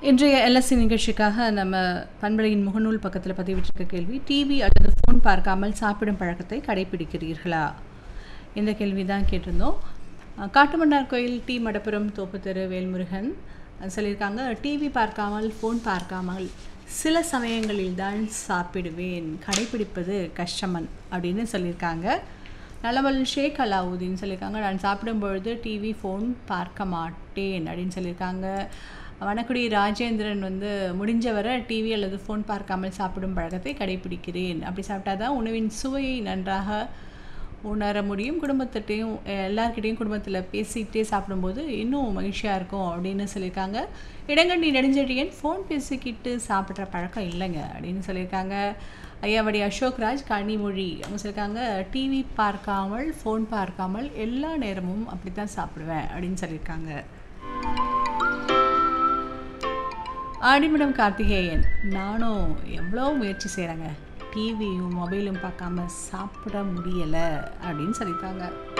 இன்றைய எல்எஸ்சி நிகழ்ச்சிக்காக நம்ம பண்பலையின் முகநூல் பக்கத்தில் பதிவிட்டிருக்க கேள்வி டிவி அல்லது ஃபோன் பார்க்காமல் சாப்பிடும் பழக்கத்தை கடைபிடிக்கிறீர்களா இந்த கேள்வி தான் கேட்டிருந்தோம் அஹ், காட்டுமன்னார் கோயில் டி மடப்புரம் தோப்பு தெரு வேல்முருகன் அஹ், சொல்லியிருக்காங்க டிவி பார்க்காமல் ஃபோன் பார்க்காமல் சில சமயங்களில் தான் சாப்பிடுவேன் கடைபிடிப்பது கஷ்டமன் அப்படின்னு சொல்லியிருக்காங்க நல்லவள் ஷேக் அலாவுதீன் சொல்லியிருக்காங்க நான் சாப்பிடும் பொழுது டிவி ஃபோன் பார்க்க மாட்டேன் அப்படின்னு சொல்லியிருக்காங்க வனக்குடி ராஜேந்திரன் வந்து முடிஞ்சவரை டிவி அல்லது ஃபோன் பார்க்காமல் சாப்பிடும் பழக்கத்தை கடைபிடிக்கிறேன் அப்படி சாப்பிட்டா தான் உணவின் சுவையை நன்றாக உணர முடியும் குடும்பத்திட்டையும் எல்லார்கிட்டையும் குடும்பத்தில் பேசிக்கிட்டே சாப்பிடும்போது இன்னும் மகிழ்ச்சியாக இருக்கும் அப்படின்னு சொல்லியிருக்காங்க இடங்கண்டி நெடுஞ்செழியன் ஃபோன் பேசிக்கிட்டு சாப்பிட்ற பழக்கம் இல்லைங்க அப்படின்னு சொல்லியிருக்காங்க ஐயாவடி அசோக்ராஜ் கனிமொழி அவங்க சொல்லியிருக்காங்க டிவி பார்க்காமல் ஃபோன் பார்க்காமல் எல்லா நேரமும் அப்படி தான் சாப்பிடுவேன் அப்படின்னு சொல்லியிருக்காங்க ஆடிமடம் கார்த்திகேயன் நானும் எவ்வளோ முயற்சி செய்கிறேங்க டிவியும் மொபைலும் பார்க்காம சாப்பிட முடியலை அப்படின்னு சொல்லியிருக்காங்க